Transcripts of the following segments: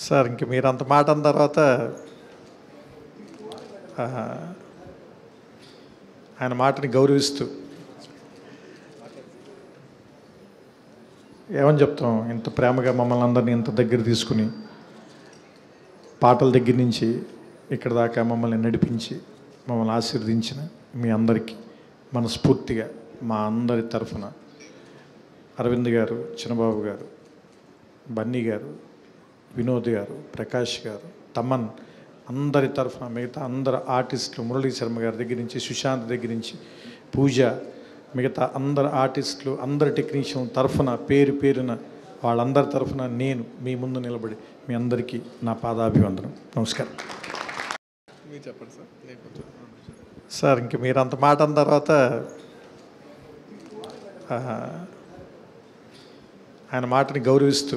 sir ఇంక మీరు అంత మాట అన్న తర్వాత ఆ, ఆయన మాటని గౌరవిస్తూ ఏమని చెప్తాం ఇంత ప్రేమగా మమ్మల్ని అందరినీ ఇంత దగ్గర తీసుకుని పాటల దగ్గర నుంచి ఇక్కడ దాకా మమ్మల్ని నడిపించి మమ్మల్ని ఆశీర్వదించిన మీ అందరికీ మనస్ఫూర్తిగా మా అందరి తరఫున అరవింద్ గారు చిన్నబాబు గారు బన్నీ గారు వినోద్ గారు ప్రకాష్ గారు తమన్ అందరి తరఫున మిగతా అందరు ఆర్టిస్టులు మురళీ శర్మ గారి దగ్గర నుంచి సుశాంత్ దగ్గర నుంచి పూజ మిగతా అందరు ఆర్టిస్టులు అందరు టెక్నీషియన్ తరఫున పేరు పేరున వాళ్ళందరి తరఫున నేను మీ ముందు నిలబడి మీ అందరికీ నా పాదాభివందనం నమస్కారం మీరు చెప్పండి సార్ నేను కొంచెం సార్ ఇంక మీరు అంత మాట అన్న తర్వాత ఆ, ఆయన మాటని గౌరవిస్తూ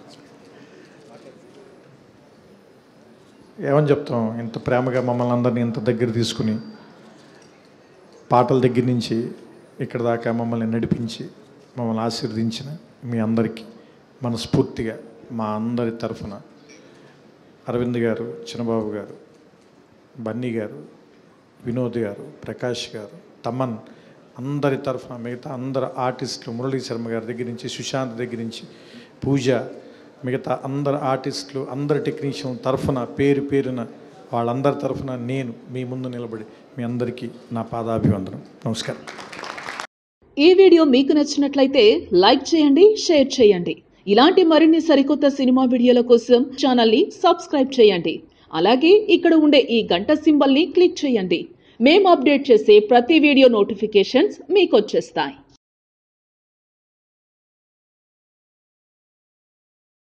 ఏమని చెప్తాం ఇంత ప్రేమగా మమ్మల్ని అందరినీ ఇంత దగ్గర తీసుకుని పాటల దగ్గర నుంచి ఇక్కడ దాకా మమ్మల్ని నడిపించి మమ్మల్ని ఆశీర్వదించిన మీ అందరికీ మనస్ఫూర్తిగా మా అందరి తరఫున అరవింద్ గారు చిన్నబాబు గారు బన్నీ గారు వినోద్ గారు ప్రకాష్ గారు తమన్ అందరి తరఫున మిగతా అందరు ఆర్టిస్టులు మురళీ శర్మ గారి దగ్గర నుంచి సుశాంత్ దగ్గర నుంచి పూజ మిగతా అందరు ఆర్టిస్టులు అందరు టెక్నీషియన్ తరఫున పేరు పేరున వాళ్ళందరి తరఫున నేను మీ ముందు నిలబడి మీ అందరికీ నా పాదాభివందనం నమస్కారం ఈ వీడియో మీకు నచ్చినట్లయితే లైక్ చేయండి షేర్ చేయండి ఇలాంటి మరిన్ని సరికొత్త సినిమా వీడియోల కోసం ఛానల్ని సబ్స్క్రైబ్ చేయండి అలాగే ఇక్కడ ఉండే ఈ గంట సింబల్ని క్లిక్ చేయండి మేము అప్డేట్ చేసే ప్రతి వీడియో నోటిఫికేషన్స్ మీకు వచ్చేస్తాయి